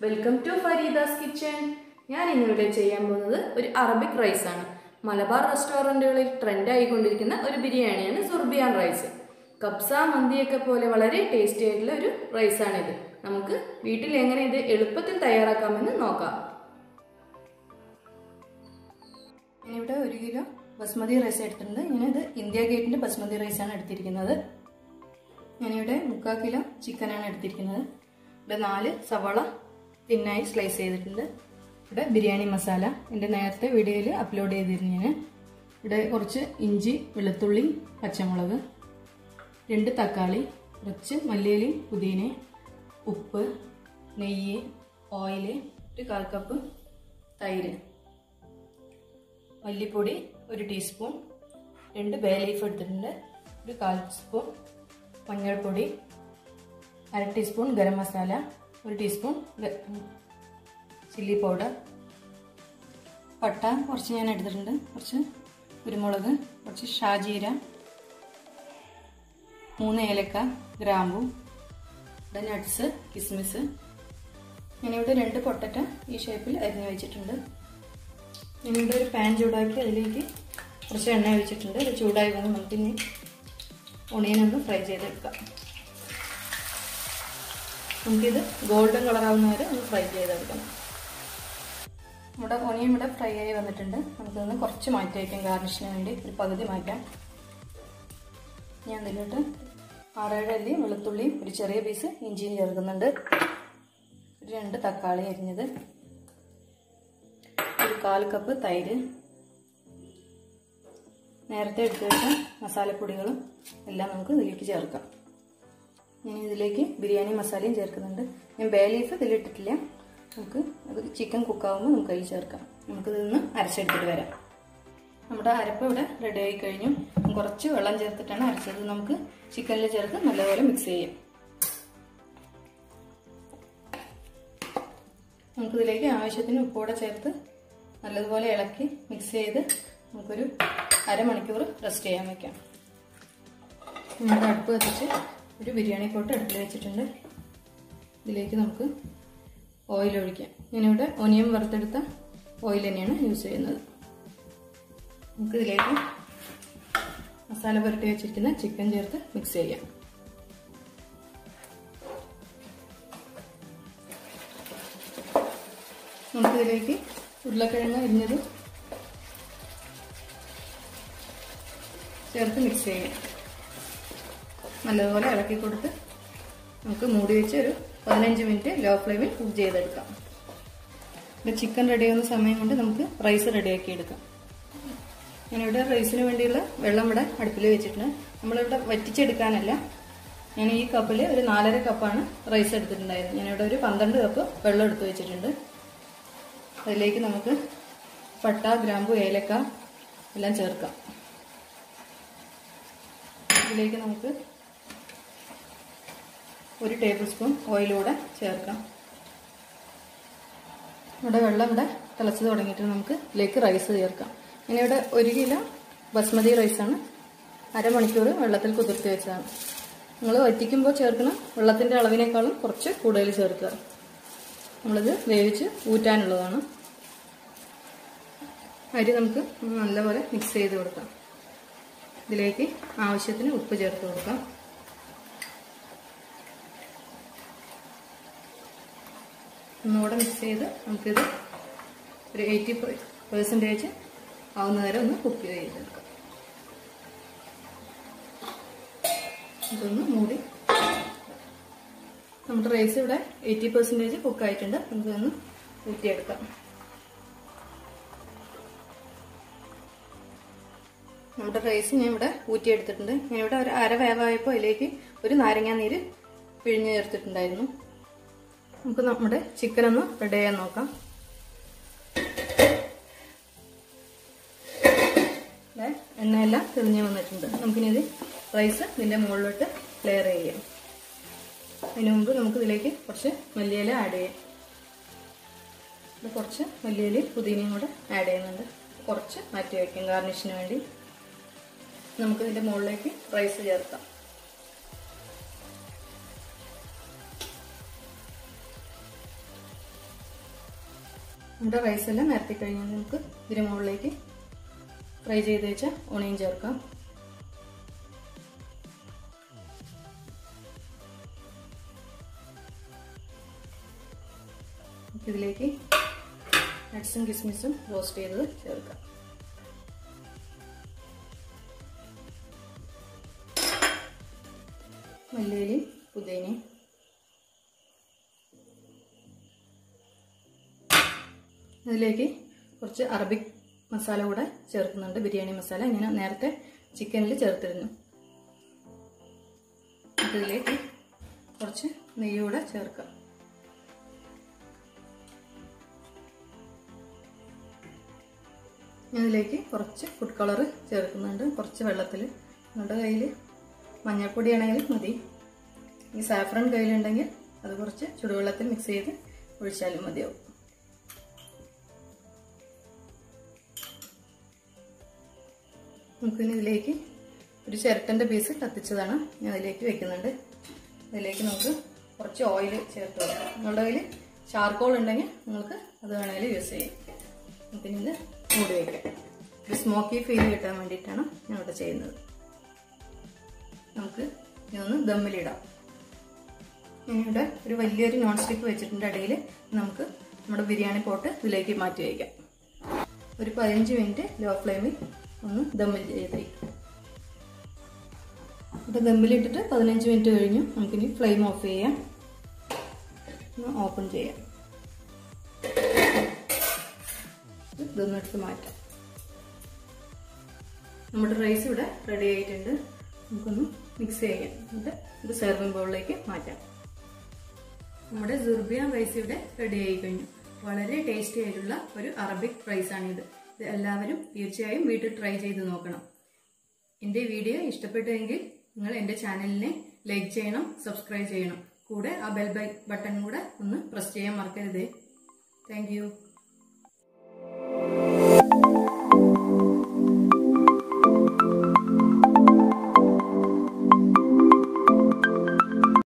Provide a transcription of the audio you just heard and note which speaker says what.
Speaker 1: welcome to ഫരീദാസ് kitchen ഞാൻ ഇന്നിവിടെ ചെയ്യാൻ പോകുന്നത് ഒരു അറബിക് റൈസ് ആണ് മലബാർ റെസ്റ്റോറൻറ്റുകളിൽ ട്രെൻഡ് ആയിക്കൊണ്ടിരിക്കുന്ന ഒരു ബിരിയാണിയാണ് സുർബിയാൻ റൈസ് കബ്സ മന്തിയൊക്കെ പോലെ വളരെ ടേസ്റ്റി ആയിട്ടുള്ള ഒരു റൈസാണിത് നമുക്ക് വീട്ടിൽ എങ്ങനെ ഇത് എളുപ്പത്തിൽ തയ്യാറാക്കാമെന്ന് നോക്കാം ഞാനിവിടെ ഒരു കിലോ ബസ്മതി റൈസ് എടുത്തിട്ടുണ്ട് ഞാനിത് ഇന്ത്യ ഗേറ്റിൻ്റെ ബസ്മതി റൈസാണ് എടുത്തിരിക്കുന്നത് ഞാനിവിടെ മുക്കാൽ കിലോ ചിക്കനാണ് എടുത്തിരിക്കുന്നത് ഇവിടെ നാല് സവാള തിന്നായി സ്ലൈസ് ചെയ്തിട്ടുണ്ട് ഇവിടെ ബിരിയാണി മസാല എൻ്റെ നേരത്തെ വീഡിയോയിൽ അപ്ലോഡ് ചെയ്തിരുന്നു ഞാൻ ഇവിടെ കുറച്ച് ഇഞ്ചി വെളുത്തുള്ളി പച്ചമുളക് രണ്ട് തക്കാളി കുറച്ച് മല്ലിയില പുതിന ഉപ്പ് നെയ്യ് ഓയിൽ ഒരു കാൽ കപ്പ് തൈര് മല്ലിപ്പൊടി ഒരു ടീസ്പൂൺ രണ്ട് ബേ ലീഫ് എടുത്തിട്ടുണ്ട് ഒരു കാൽ സ്പൂൺ മഞ്ഞൾപ്പൊടി അര ടീസ്പൂൺ ഗരം മസാല ഒരു ടീസ്പൂൺ ചില്ലി പൗഡർ പട്ട കുറച്ച് ഞാൻ എടുത്തിട്ടുണ്ട് കുറച്ച് കുരുമുളക് കുറച്ച് ഷാജീര മൂന്ന് ഏലക്ക ഗ്രാമ്പു ഇവിടെ നട്ട്സ് കിസ്മിസ് ഞാനിവിടെ രണ്ട് പൊട്ടറ്റ ഈ ഷേപ്പിൽ അരിഞ്ഞു വെച്ചിട്ടുണ്ട് ഞാനിവിടെ ഒരു പാൻ ചൂടാക്കി അതിലേക്ക് കുറച്ച് എണ്ണ ഒഴിച്ചിട്ടുണ്ട് അത് ചൂടായി വന്ന് നമുക്കിനി ഒണിയനൊന്ന് ഫ്രൈ ചെയ്തെടുക്കാം നമുക്കിത് ഗോൾഡൻ കളറാവുന്ന വരെ ഒന്ന് ഫ്രൈ ചെയ്തെടുക്കണം നമ്മുടെ ഒണിയൻ ഇവിടെ ഫ്രൈ ആയി വന്നിട്ടുണ്ട് നമുക്കൊന്ന് കുറച്ച് മാറ്റി വയ്ക്കാം ഗാർണിഷിന് വേണ്ടി ഒരു പകുതി മാറ്റാം ഞാൻ അതിലോട്ട് ആറേഴ് അല്ലി വെളുത്തുള്ളിയും ഒരു ചെറിയ പീസ് ഇഞ്ചിയും ചേർക്കുന്നുണ്ട് ഒരു രണ്ട് തക്കാളി അരിഞ്ഞത് ഒരു കാൽ കപ്പ് തൈര് നേരത്തെ എടുത്തു വെച്ച മസാലപ്പൊടികളും എല്ലാം നമുക്ക് ഇതിലേക്ക് ചേർക്കാം ഞാൻ ഇതിലേക്ക് ബിരിയാണി മസാലയും ചേർക്കുന്നുണ്ട് ഞാൻ ബേ ലീഫ് ഇതിലിട്ടിട്ടില്ല നമുക്ക് അത് ചിക്കൻ കുക്കാവുമ്പോൾ നമുക്ക് അതിൽ ചേർക്കാം നമുക്കിത് നിന്ന് അരച്ചെടുത്തിട്ട് വരാം നമ്മുടെ അരപ്പ് ഇവിടെ റെഡി ആയി കഴിഞ്ഞു കുറച്ച് വെള്ളം ചേർത്തിട്ടാണ് അരച്ചത് നമുക്ക് ചിക്കനിൽ ചേർത്ത് നല്ലപോലെ മിക്സ് ചെയ്യാം നമുക്കിതിലേക്ക് ആവശ്യത്തിന് ഉപ്പോടെ ചേർത്ത് നല്ലതുപോലെ ഇളക്കി മിക്സ് ചെയ്ത് നമുക്കൊരു അരമണിക്കൂർ റെസ്റ്റ് ചെയ്യാൻ വെക്കാം നമ്മുടെ അടുപ്പ് കത്തിച്ച് ഒരു ബിരിയാണി പോട്ട് അടുപ്പിൽ വെച്ചിട്ടുണ്ട് ഇതിലേക്ക് നമുക്ക് ഓയിൽ ഒഴിക്കാം ഞാനിവിടെ ഒനിയൻ വറുത്തെടുത്ത ഓയിൽ തന്നെയാണ് യൂസ് ചെയ്യുന്നത് നമുക്കിതിലേക്ക് മസാല പുരട്ടി വെച്ചിരിക്കുന്ന ചിക്കൻ ചേർത്ത് മിക്സ് ചെയ്യാം നമുക്കിതിലേക്ക് ഉരുളക്കിഴങ്ങ് അരിഞ്ഞത് ചേർത്ത് മിക്സ് ചെയ്യാം നല്ലതുപോലെ ഇളക്കി കൊടുത്ത് നമുക്ക് മൂടി വെച്ച് ഒരു പതിനഞ്ച് മിനിറ്റ് ലോ ഫ്ലെയിമിൽ കുക്ക് ചെയ്തെടുക്കാം ഇവിടെ ചിക്കൻ റെഡിയാകുന്ന സമയം കൊണ്ട് നമുക്ക് റൈസ് റെഡിയാക്കി എടുക്കാം ഞാനിവിടെ റൈസിന് വേണ്ടിയുള്ള വെള്ളം ഇവിടെ അടുപ്പിൽ വെച്ചിട്ടുണ്ട് നമ്മളിവിടെ വറ്റിച്ചെടുക്കാനല്ല ഞാൻ ഈ കപ്പിൽ ഒരു നാലര കപ്പാണ് റൈസ് എടുത്തിട്ടുണ്ടായിരുന്നത് ഞാനിവിടെ ഒരു പന്ത്രണ്ട് കപ്പ് വെള്ളം എടുത്ത് വെച്ചിട്ടുണ്ട് അതിലേക്ക് നമുക്ക് പട്ട ഗ്രാമ്പു ഏലക്ക എല്ലാം ചേർക്കാം ഇതിലേക്ക് നമുക്ക് ഒരു ടേബിൾ സ്പൂൺ ഓയിലൂടെ ചേർക്കാം ഇവിടെ വെള്ളം ഇവിടെ തിളച്ച് തുടങ്ങിയിട്ട് നമുക്ക് ഇതിലേക്ക് റൈസ് ചേർക്കാം ഞാനിവിടെ ഒരു കിലോ ബസ്മതി റൈസാണ് അരമണിക്കൂർ വെള്ളത്തിൽ കുതിർത്തി വെച്ചതാണ് നിങ്ങൾ വറ്റിക്കുമ്പോൾ ചേർക്കുന്ന വെള്ളത്തിൻ്റെ അളവിനേക്കാളും കുറച്ച് കൂടുതൽ ചേർക്കുക നമ്മളിത് വേവിച്ച് ഊറ്റാനുള്ളതാണ് അരി നമുക്ക് നല്ലപോലെ മിക്സ് ചെയ്ത് കൊടുക്കാം ഇതിലേക്ക് ആവശ്യത്തിന് ഉപ്പ് ചേർത്ത് കൊടുക്കാം ഒന്നുകൂടെ മിക്സ് ചെയ്ത് നമുക്കിത് ഒരു എയ്റ്റി പെർസെൻറ്റേജ് ആവുന്ന വരെ ഒന്ന് കുക്ക് ചെയ്തെടുക്കാം ഇതൊന്ന് മൂടി നമ്മുടെ റൈസ് ഇവിടെ എയ്റ്റി പെർസെൻറ്റേജ് കുക്കായിട്ടുണ്ട് നമുക്കൊന്ന് ഊറ്റിയെടുക്കാം നമ്മുടെ റൈസ് ഞാൻ ഇവിടെ ഊറ്റിയെടുത്തിട്ടുണ്ട് ഞാൻ ഇവിടെ ഒരു അര വേവായപ്പോൾ അതിലേക്ക് ഒരു നാരങ്ങാ നീര് പിഴിഞ്ഞ് ചേർത്തിട്ടുണ്ടായിരുന്നു നമുക്ക് നമ്മുടെ ചിക്കൻ ഒന്ന് റെഡി ചെയ്യാൻ നോക്കാം എണ്ണയെല്ലാം തെളിഞ്ഞ് വന്നിട്ടുണ്ട് നമുക്കിനി ഇത് റൈസ് ഇതിൻ്റെ മുകളിലോട്ട് ലെയർ ചെയ്യാം അതിന് മുമ്പ് നമുക്ക് ഇതിലേക്ക് കുറച്ച് മല്ലിയില ആഡ് ചെയ്യാം ഇത് കുറച്ച് മല്ലിയില പുതിനയും കൂടെ ആഡ് ചെയ്യുന്നുണ്ട് കുറച്ച് മാറ്റി വയ്ക്കാം ഗാർണിഷിന് വേണ്ടി നമുക്ക് ഇതിൻ്റെ മുകളിലേക്ക് റൈസ് ചേർക്കാം നമ്മുടെ റൈസ് എല്ലാം നിരത്തി കഴിഞ്ഞാൽ നമുക്ക് ഇതിന് മുകളിലേക്ക് ഫ്രൈ ചെയ്ത് വെച്ച ഓണിയൻ ചേർക്കാം ഇതിലേക്ക് നട്ട്സും കിസ്മിസും റോസ്റ്റ് ചെയ്തത് ചേർക്കാം മല്ലിയിലയും പുതിനയും അതിലേക്ക് കുറച്ച് അറബിക് മസാല കൂടെ ചേർക്കുന്നുണ്ട് ബിരിയാണി മസാല ഞാൻ നേരത്തെ ചിക്കനിൽ ചേർത്തിരുന്നു ഇതിലേക്ക് കുറച്ച് നെയ്യ് കൂടെ ചേർക്കാം ഇതിലേക്ക് കുറച്ച് ഫുഡ് കളർ ചേർക്കുന്നുണ്ട് കുറച്ച് വെള്ളത്തിൽ നമ്മുടെ കയ്യിൽ മഞ്ഞൾപ്പൊടി ആണെങ്കിൽ മതി ഈ സാഫ്രൺ കയ്യിലുണ്ടെങ്കിൽ അത് കുറച്ച് ചുടുവെള്ളത്തിൽ മിക്സ് ചെയ്ത് ഒഴിച്ചാലും മതിയാവും നമുക്കിനി ഇതിലേക്ക് ഒരു ചിരട്ടൻ്റെ പീസ് കത്തിച്ചതാണ് ഞാൻ അതിലേക്ക് വെക്കുന്നുണ്ട് അതിലേക്ക് നമുക്ക് കുറച്ച് ഓയിൽ ചേർത്ത് കൊടുക്കാം നിങ്ങളുടെ കയ്യിൽ ചാർക്കോൾ ഉണ്ടെങ്കിൽ നിങ്ങൾക്ക് അത് വേണമെങ്കിൽ യൂസ് ചെയ്യാം നമുക്കിനി ഇത് മൂടി വയ്ക്കാം ഒരു സ്മോക്കി ഫീൽ കിട്ടാൻ വേണ്ടിയിട്ടാണ് ഞാൻ ഇവിടെ ചെയ്യുന്നത് നമുക്ക് ഇതൊന്ന് ദമ്മിലിടാം ഞാനിവിടെ ഒരു വലിയൊരു നോൺ സ്റ്റിക്ക് വെച്ചിട്ടുണ്ട് അടിയിൽ നമുക്ക് നമ്മുടെ ബിരിയാണി പോട്ട് ഇതിലേക്ക് മാറ്റി വയ്ക്കാം ഒരു പതിനഞ്ച് മിനിറ്റ് ലോ ഫ്ലെയിമിൽ ഒന്ന് ദമ്മിൽ ചെയ്ത് വയ്ക്കാം അപ്പോൾ ദമ്മിലിട്ടിട്ട് പതിനഞ്ച് മിനിറ്റ് കഴിഞ്ഞു നമുക്കിനി ഫ്ലെയിം ഓഫ് ചെയ്യാം ഒന്ന് ഓപ്പൺ ചെയ്യാം ഇതൊന്നും എടുത്ത് മാറ്റാം നമ്മുടെ റൈസ് ഇവിടെ റെഡി ആയിട്ടുണ്ട് നമുക്കൊന്ന് മിക്സ് ചെയ്യാം എന്നിട്ട് ഇത് സെർവിംഗ് ബൗളിലേക്ക് മാറ്റാം നമ്മുടെ സുർബിയാൻ റൈസ് ഇവിടെ റെഡി ആയി കഴിഞ്ഞു വളരെ ടേസ്റ്റി ആയിട്ടുള്ള ഒരു അറബിക് റൈസ് ആണിത് ഇത് എല്ലാവരും തീർച്ചയായും വീട്ടിൽ ട്രൈ ചെയ്ത് നോക്കണം എൻ്റെ വീഡിയോ ഇഷ്ടപ്പെട്ടുവെങ്കിൽ നിങ്ങൾ എൻ്റെ ചാനലിനെ ലൈക്ക് ചെയ്യണം സബ്സ്ക്രൈബ് ചെയ്യണം കൂടെ ആ ബെൽ ബട്ടൺ കൂടെ ഒന്ന് പ്രസ് ചെയ്യാൻ മറക്കരുതേ താങ്ക്